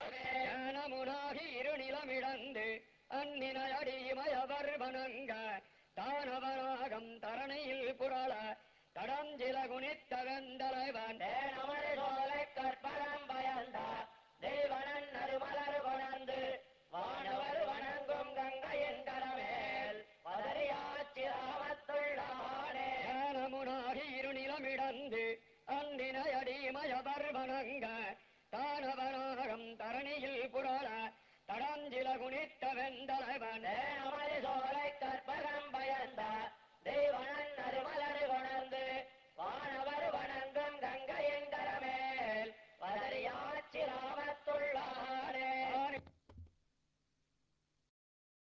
ஞானமுனாகி இருநிலமிழந்து அந்நினையடிமயவர் வணங்க தானவராகம் தரணையில் புரள தடஞ்சில குனித்தகந்தலைவன்